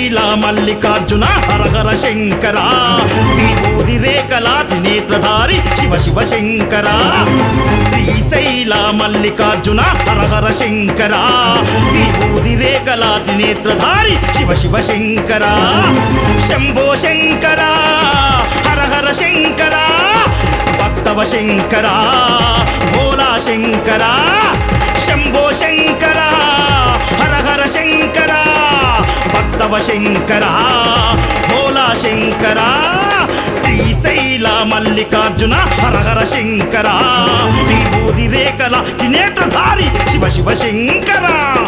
శ్రీశైల మల్లికార్జున హరహర శంకర విభూది రేఖల త్రినేత్రధారి శివ శివ శంకర శ్రీశైల మల్లికార్జున హరహర శంకర విభూది రేఖల త్రినేత్రధారి శివ శివ శంకర శంభో శంకర హర హర శంకర భక్తవ శంకర భోలా శంకర శంభో శంకర హర హర శంకర భక్తవ శంకర భోలా శంకర శ్రీశైల మల్లికార్జున హర హర శంకర విభూది రేఖల త్రినేత్రధారి శివ శివ శంకర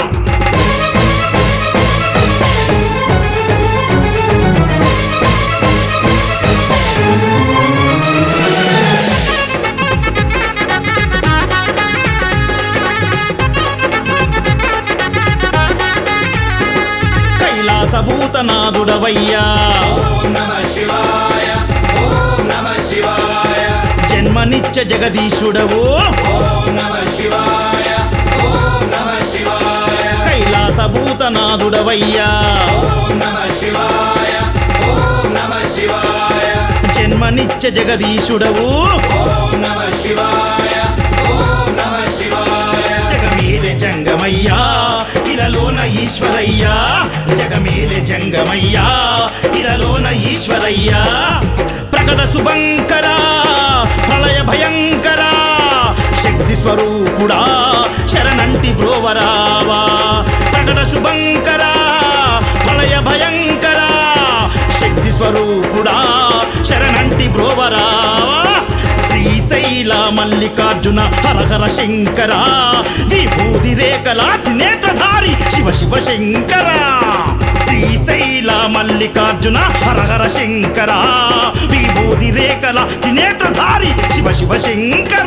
కైలాసభూతనాథుడవయ్యా ఓం నమ శివాయ ఓం నమ శివాయ జన్మనిత్య జగదీశుడవు ఓం నమ శివాయ ఓం నమ శివాయ కైలాసభూతనాథుడవయ్యా ఓం నమ శివాయ ఓం నమ శివాయ జన్మనిత్య జగదీశుడవు ఓం నమ శివాయ ఓం నమ శివాయ జగమేలె జంగమయ్యా ఇలలోన ఈశ్వరయ్యా జగమేలె జంగమయ్యా ఇలలోన ఈశ్వరయ్యా ప్రకట శుభంకర ప్రళయ భయంకర శక్తి స్వరూపుడా శరణంటి బ్రోవరావా ప్రకట శుభంకర ప్రళయ భయంకర శక్తి స్వరూపుడా శరణంటి బ్రోవరావా శ్రీశైల మల్లికార్జున హరహర శంకర విభూది రేఖల త్రినేత్రధారి శివ శివ శంకర శ్రీశైల మల్లికార్జున హరహర శంకర విభూది రేఖల త్రినేత్రధారి శివ శివ శంకర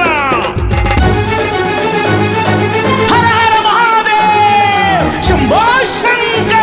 హర హర మహాదేవ్ శంభో శంకర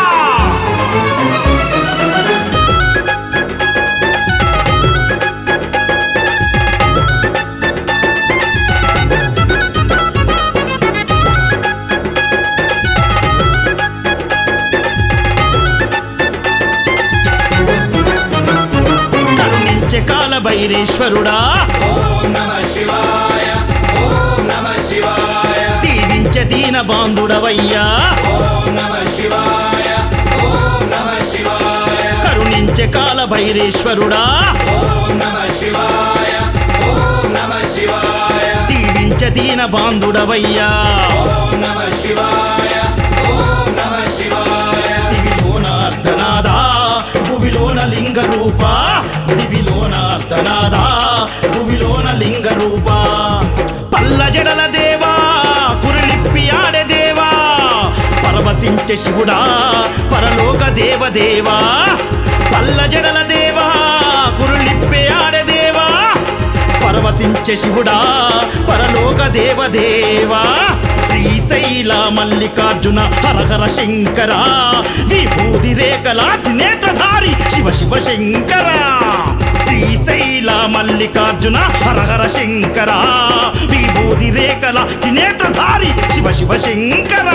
కరుణించే కాల భైరేశ్వరుడా ఓం నమ శివాయ ఓం నమ శివాయ దీవించే దీన బాంధుడవయ్యా ఓం నమ శివాయ ఓం నమ శివాయ కరుణించే కాల భైరేశ్వరుడా ఓం నమ శివాయ ఓం నమ శివాయ దీవించే దీన బాంధుడవయ్యా ఓం నమ శివాయ ఓం నమ శివాయ దివిలోన అర్ధనాదా భువిలోన లింగ రూప దివిలోన అర్ధనాదా భువిలోన లింగ రూప పల్ల జడల దేవా కురులిప్పి ఆడే దేవా పరవశించే శివుడా పరలోక దేవదేవా పల్ల జడల దేవా కురులిప్పే ఆడే దేవా పరవశించే శివుడా పరలోక దేవదేవా శ్రీశైల మల్లికార్జున హరహర శంకర విభూది రేఖల త్రినేత్రధారి శివ శివ శంకర శ్రీశైల మల్లికార్జున హరహర శంకర విభూది రేఖల త్రినేత్రధారి శివ శివ శంకర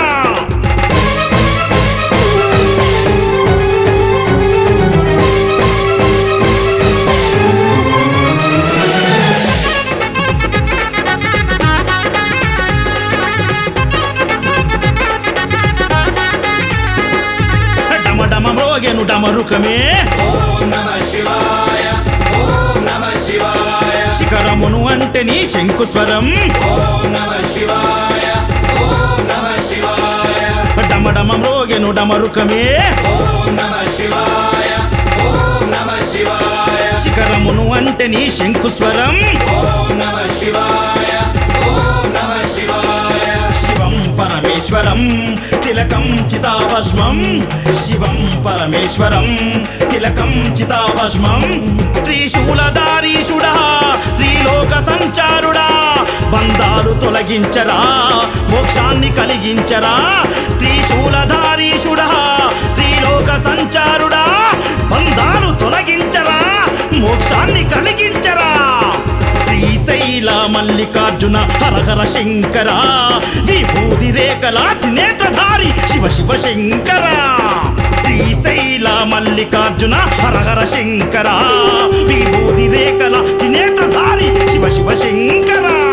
డమడమ మ్రోగెను డమరుకమే ఓం నమ శివాయ ఓం నమ శివాయ శిఖరమును అంటే నీ శంకుస్వరం ఓం నమ శివాయ ఓం నమ శివాయ డమడమ మ్రోగెను డమరుకమే ఓం నమ శివాయ ఓం నమ శివాయ శిఖరమును అంటే నీ శంకుస్వరం ఓం నమ శివాయ ఓం నమ శివాయ శివం పరమేశ్వరం తిలకం చితాభస్మం శివం పరమేశ్వరం తిలకం చితాభస్మం త్రిశూలధారీషుడా త్రిలోక సంచారుడా బంధాలు తొలగించరా మోక్షాన్ని కలిగించరా త్రిశూలధారీషుడా త్రిలోక సంచారుడా బంధాలు తొలగించరా మోక్షాన్ని కలిగించరా శ్రీశైల మల్లికార్జున హరహర శంకర విభూది రేఖల త్రినేత్రధారి శివ శివ శంకర శ్రీ శ్రీశైల మల్లికార్జున హరహర శంకర విభూతి రేఖల త్రినేత్రధారి శివ శివ శంకర